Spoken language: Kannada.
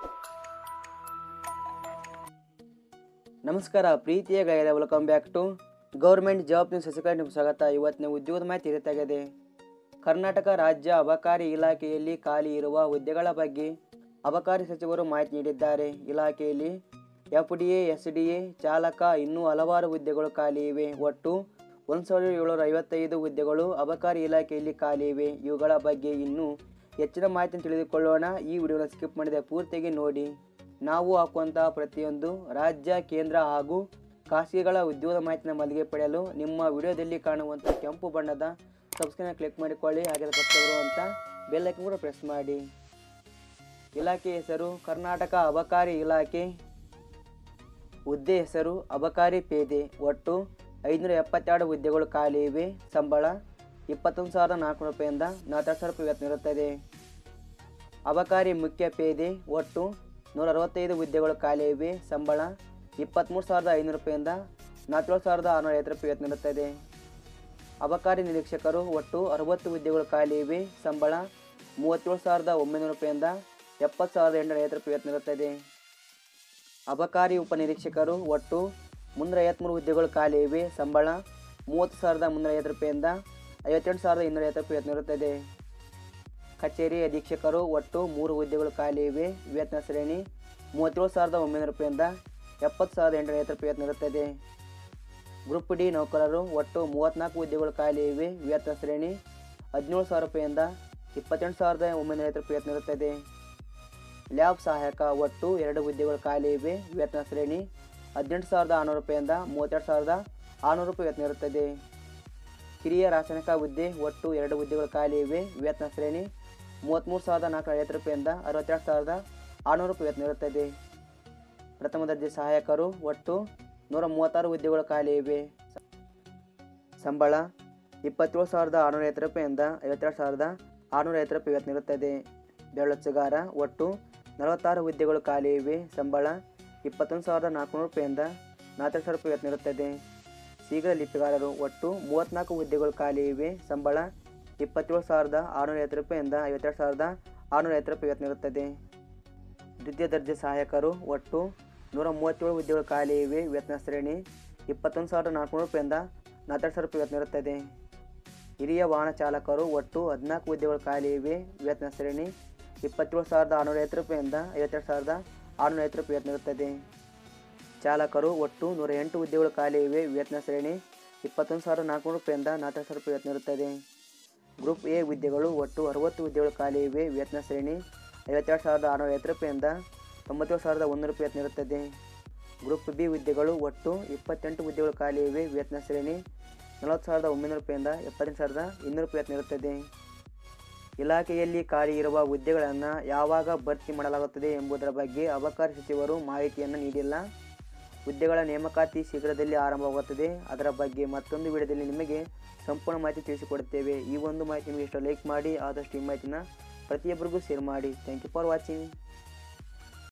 ನಮಸ್ಕಾರ ಪ್ರೀತಿಯ ಗೆಳೆಯರೆ welcome back to government job news ಸಸಿಕಾರಿ ನಿಮ್ಗೆ ಸ್ವಾಗತ ಇವತ್ತಿನ ಉದ್ಯೋಗದ ಮಾಹಿತಿ ಇರುತ್ತಾಗಿದೆ ಕರ್ನಾಟಕ ರಾಜ್ಯ ಅಬಕಾರಿ ಇಲಾಖೆಯಲ್ಲಿ ಖಾಲಿ ಇರುವ ಹುದ್ದೆಗಳ ಬಗ್ಗೆ ಅಬಕಾರಿ ಸಚಿವರು ಮಾಹಿತಿ ನೀಡಿದ್ದಾರೆ ಇಲಾಖೆಯಲ್ಲಿ F D A S D A ಚಾಲಕ ಇನ್ನೂ ಹಲವಾರು ಹುದ್ದೆಗಳು ಖಾಲಿ ಇವೆ ಒಟ್ಟು ಒಂದು ಸಾವಿರದ ಏಳ್ನೂರ ಐವತ್ತೈದು ಹುದ್ದೆಗಳು ಅಬಕಾರಿ ಇಲಾಖೆಯಲ್ಲಿ ಖಾಲಿ ಇವೆ ಇವುಗಳ ಬಗ್ಗೆ ಇನ್ನೂ ಹೆಚ್ಚಿನ ಮಾಹಿತಿಯನ್ನು ತಿಳಿದುಕೊಳ್ಳೋಣ ಈ ವಿಡಿಯೋನ ಸ್ಕಿಪ್ ಮಾಡಿದ ಪೂರ್ತಿಯಾಗಿ ನೋಡಿ ನಾವು ಹಾಕುವಂತಹ ಪ್ರತಿಯೊಂದು ರಾಜ್ಯ ಕೇಂದ್ರ ಹಾಗೂ ಖಾಸಗಿಗಳ ಉದ್ಯೋಗ ಮಾಹಿತಿನ ಮಲ್ಲಿಗೆ ಪಡೆಯಲು ನಿಮ್ಮ ವಿಡಿಯೋದಲ್ಲಿ ಕಾಣುವಂಥ ಕೆಂಪು ಬಣ್ಣದ ಸಬ್ಸ್ಕ್ರೈಬ್ ಕ್ಲಿಕ್ ಮಾಡಿಕೊಳ್ಳಿ ಹಾಗೆ ಪಕ್ಕ ಬರುವಂಥ ಬೆಲ್ ಐಕನ್ ಕೂಡ ಪ್ರೆಸ್ ಮಾಡಿ ಇಲಾಖೆ ಹೆಸರು ಕರ್ನಾಟಕ ಅಬಕಾರಿ ಇಲಾಖೆ ಹುದ್ದೆ ಹೆಸರು ಅಬಕಾರಿ ಪೇದೆ ಒಟ್ಟು ಐದುನೂರ ಎಪ್ಪತ್ತೆರಡು ಹುದ್ದೆಗಳು ಖಾಲಿ ಇವೆ ಸಂಬಳ ಇಪ್ಪತ್ತೊಂದು ಸಾವಿರದ ನಾಲ್ಕುನೂರು ರೂಪಾಯಿಂದ ನಲವತ್ತೆರಡು ಸಾವಿರ ರೂಪಾಯಿ ವೇತನ ಇರುತ್ತದೆ ಅಬಕಾರಿ ಮುಖ್ಯ ಪೇದೆ ಒಟ್ಟು ನೂರ ಅರವತ್ತೈದು ಹುದ್ದೆಗಳು ಖಾಲಿ ಇವೆ ಸಂಬಳ ಇಪ್ಪತ್ತ್ಮೂರು ಸಾವಿರದ ಐನೂರು ರೂಪಾಯಿಂದ ನಲವತ್ತೇಳು ಸಾವಿರದ ಆರುನೂರ ಐವತ್ತು ರೂಪಾಯಿ ವೇತನ ಇರುತ್ತದೆ ಅಬಕಾರಿ ನಿರೀಕ್ಷಕರು ಒಟ್ಟು ಅರವತ್ತು ಹುದ್ದೆಗಳು ಖಾಲಿ ಇವೆ ಸಂಬಳ ಮೂವತ್ತೇಳು ಸಾವಿರದ ಒಂಬೈನೂರು ರೂಪಾಯಿಂದ ಎಪ್ಪತ್ತು ಸಾವಿರದ ಎಂಟುನೂರ ಐವತ್ತು ರೂಪಾಯಿ ವೇತನ ಇರುತ್ತದೆ ಅಬಕಾರಿ ಉಪನಿರೀಕ್ಷಕರು ಒಟ್ಟು ಮುನ್ನೂರ ಐವತ್ತ್ಮೂರು ಹುದ್ದೆಗಳು ಖಾಲಿ ಇವೆ ಸಂಬಳ ಮೂವತ್ತು ಸಾವಿರದ ಮುನ್ನೂರ ಐವತ್ತು ರೂಪಾಯಿಂದ ಐವತ್ತೆಂಟು ಸಾವಿರದ ಇನ್ನೂರ ಐವತ್ತು ರೂಪಾಯಿ ವೇತನ ಇರುತ್ತದೆ ಕಚೇರಿ ಅಧೀಕ್ಷಕರು ಒಟ್ಟು ಮೂರು ಹುದ್ದೆಗಳು ಖಾಲಿ ಇವೆ ವೇತನ ಶ್ರೇಣಿ ಮೂವತ್ತೇಳು ಸಾವಿರದ ಒಂಬೈನೂರು ರೂಪಾಯಿಂದ ಎಪ್ಪತ್ತು ಸಾವಿರದ ಎಂಟುನೂರ ಐವತ್ತು ರೂಪಾಯಿ ವೇತನ ಇರುತ್ತದೆ ಗ್ರೂಪ್ ಡಿ ನೌಕರರು ಒಟ್ಟು ಮೂವತ್ತ್ನಾಲ್ಕು ಹುದ್ದೆಗಳು ಖಾಲಿ ಇವೆ ವೇತನ ಶ್ರೇಣಿ ಹದಿನೇಳು ಸಾವಿರ ರೂಪಾಯಿಂದ ಇಪ್ಪತ್ತೆಂಟು ಸಾವಿರದ ಒಂಬೈನೂರ ಐವತ್ತು ರೂಪಾಯಿ ವೇತನ ಇರುತ್ತದೆ ಲ್ಯಾಬ್ ಸಹಾಯಕ ಒಟ್ಟು ಎರಡು ಹುದ್ದೆಗಳು ಖಾಲಿ ಇವೆ ವೇತನ ಶ್ರೇಣಿ ಹದಿನೆಂಟು ಸಾವಿರದ ಆರುನೂರು ರೂಪಾಯಿಂದ ಮೂವತ್ತೆರಡು ಸಾವಿರದ ಆರುನೂರು ರೂಪಾಯಿ ವೇತನ ಇರುತ್ತದೆ ಹಿರಿಯ ರಾಸಾಯನಿಕ ಹುದ್ದೆ ಒಟ್ಟು ಎರಡು ಹುದ್ದೆಗಳು ಖಾಲಿ ಇವೆ ವೇತನ ಶ್ರೇಣಿ ಮೂವತ್ತ್ಮೂರು ಸಾವಿರದ ನಾಲ್ಕುನೂರ ಐವತ್ತು ರೂಪಾಯಿಂದ ಅರವತ್ತೆರಡು ಸಾವಿರದ ಆರುನೂರು ರೂಪಾಯಿ ವೇತನ ಇರುತ್ತದೆ ಪ್ರಥಮ ದರ್ಜೆ ಸಹಾಯಕರು ಒಟ್ಟು ನೂರ ಮೂವತ್ತಾರು ಹುದ್ದೆಗಳು ಖಾಲಿ ಇವೆ ಸಂಬಳ ಇಪ್ಪತ್ತೇಳು ಸಾವಿರದ ಆರುನೂರ ಐವತ್ತು ರೂಪಾಯಿಂದ ಐವತ್ತೆರಡು ಸಾವಿರದ ಆರುನೂರ ಐವತ್ತು ರೂಪಾಯಿ ವೇತನ ಇರುತ್ತದೆ ಬೆರಳಚ್ಚುಗಾರ ಒಟ್ಟು ನಲವತ್ತಾರು ಹುದ್ದೆಗಳು ಖಾಲಿ ಇವೆ ಸಂಬಳ ಇಪ್ಪತ್ತೊಂದು ಸಾವಿರದ ನಾಲ್ಕುನೂರು ರೂಪಾಯಿಂದ ನಲವತ್ತೆರಡು ಸಾವಿರ ರೂಪಾಯಿ ವೇತನ ಇರುತ್ತದೆ ಶೀಘ್ರ ಲಿಪಿಗಾರರು ಒಟ್ಟು ಮೂವತ್ತ್ನಾಲ್ಕು ಹುದ್ದೆಗಳು ಖಾಲಿ ಇವೆ ಸಂಬಳ ಇಪ್ಪತ್ತೇಳು ಸಾವಿರದ ಆರುನೂರ ಐವತ್ತು ರೂಪಾಯಿಂದ ಐವತ್ತೆರಡು ಸಾವಿರದ ಆರುನೂರ ಐವತ್ತು ರೂಪಾಯಿ ವೇತನ ಇರುತ್ತದೆ ದ್ವಿತೀಯ ದರ್ಜೆ ಸಹಾಯಕರು ಒಟ್ಟು ನೂರ ಮೂವತ್ತೇಳು ಹುದ್ದೆಗಳು ಖಾಲಿ ಇವೆ ವೇತನ ಶ್ರೇಣಿ ಇಪ್ಪತ್ತೊಂದು ಸಾವಿರದ ನಾಲ್ಕುನೂರು ರೂಪಾಯಿಂದ ನಲವತ್ತೆರಡು ಸಾವಿರ ರೂಪಾಯಿ ವೇತನ ಇರುತ್ತದೆ ಹಿರಿಯ ವಾಹನ ಚಾಲಕರು ಒಟ್ಟು ಹದಿನಾಲ್ಕು ಹುದ್ದೆಗಳು ಖಾಲಿ ಇವೆ ವೇತನ ಶ್ರೇಣಿ ಇಪ್ಪತ್ತೇಳು ಸಾವಿರದ ಆರುನೂರ ಐವತ್ತು ರೂಪಾಯಿಂದ ಐವತ್ತೆರಡು ಸಾವಿರದ ಆರುನೂರ ಐವತ್ತು ರೂಪಾಯಿ ವೇತನ ಇರುತ್ತದೆ ಚಾಲಕರು ಒಟ್ಟು ನೂರ ಎಂಟು ಹುದ್ದೆಗಳು ಖಾಲಿ ಇವೆ ವೇತನ ಶ್ರೇಣಿ ಇಪ್ಪತ್ತೊಂದು ಸಾವಿರದ ನಾಲ್ಕುನೂರು ರೂಪಾಯಿಂದ ನಲವತ್ತೆರಡು ಸಾವಿರ ರೂಪಾಯಿ ವೇತನ ಇರುತ್ತದೆ ಗ್ರೂಪ್ ಎ ಹುದ್ದೆಗಳು ಒಟ್ಟು ಅರವತ್ತು ಹುದ್ದೆಗಳು ಖಾಲಿ ಇವೆ ವೇತನ ಶ್ರೇಣಿ ಐವತ್ತೆರಡು ಸಾವಿರದ ಆರುನೂರ ಐವತ್ತು ರೂಪಾಯಿಂದ ತೊಂಬತ್ತೇಳು ಸಾವಿರದ ಒಂದೂರು ರೂಪಾಯಿ ವೇತನ ಇರುತ್ತದೆ ಗ್ರೂಪ್ ಬಿ ಹುದ್ದೆಗಳು ಒಟ್ಟು ಇಪ್ಪತ್ತೆಂಟು ಹುದ್ದೆಗಳು ಖಾಲಿ ಇವೆ ವೇತನ ಶ್ರೇಣಿ ನಲವತ್ತು ಸಾವಿರದ ಒಂಬೈನೂರು ರೂಪಾಯಿಂದ ಎಪ್ಪತ್ತೆಂಟು ಸಾವಿರದ ಇನ್ನೂರು ರೂಪಾಯಿ ವೇತನ ಇರುತ್ತದೆ ಇಲಾಖೆಯಲ್ಲಿ ಖಾಲಿ ಇರುವ ಹುದ್ದೆಗಳನ್ನು ಯಾವಾಗ ಭರ್ತಿ ಮಾಡಲಾಗುತ್ತದೆ ಎಂಬುದರ ಬಗ್ಗೆ ಅಬಕಾರಿ ಸಚಿವರು ಮಾಹಿತಿಯನ್ನು ನೀಡಿಲ್ಲ ಹುದ್ದೆಗಳ ನೇಮಕಾತಿ ಶೀಘ್ರದಲ್ಲಿ ಆರಂಭವಾಗುತ್ತದೆ ಅದರ ಬಗ್ಗೆ ಮತ್ತೊಂದು ವಿಡಿಯೋದಲ್ಲಿ ನಿಮಗೆ ಸಂಪೂರ್ಣ ಮಾಹಿತಿ ತಿಳಿಸಿಕೊಡುತ್ತೇವೆ ಈ ಒಂದು ಮಾಹಿತಿ ನಿಮಗೆ ಇಷ್ಟ ಲೈಕ್ ಮಾಡಿ ಆದಷ್ಟು ಈ ಮಾಹಿತಿನ ಪ್ರತಿಯೊಬ್ಬರಿಗೂ ಶೇರ್ ಮಾಡಿ ಥ್ಯಾಂಕ್ ಯು ಫಾರ್ ವಾಚಿಂಗ್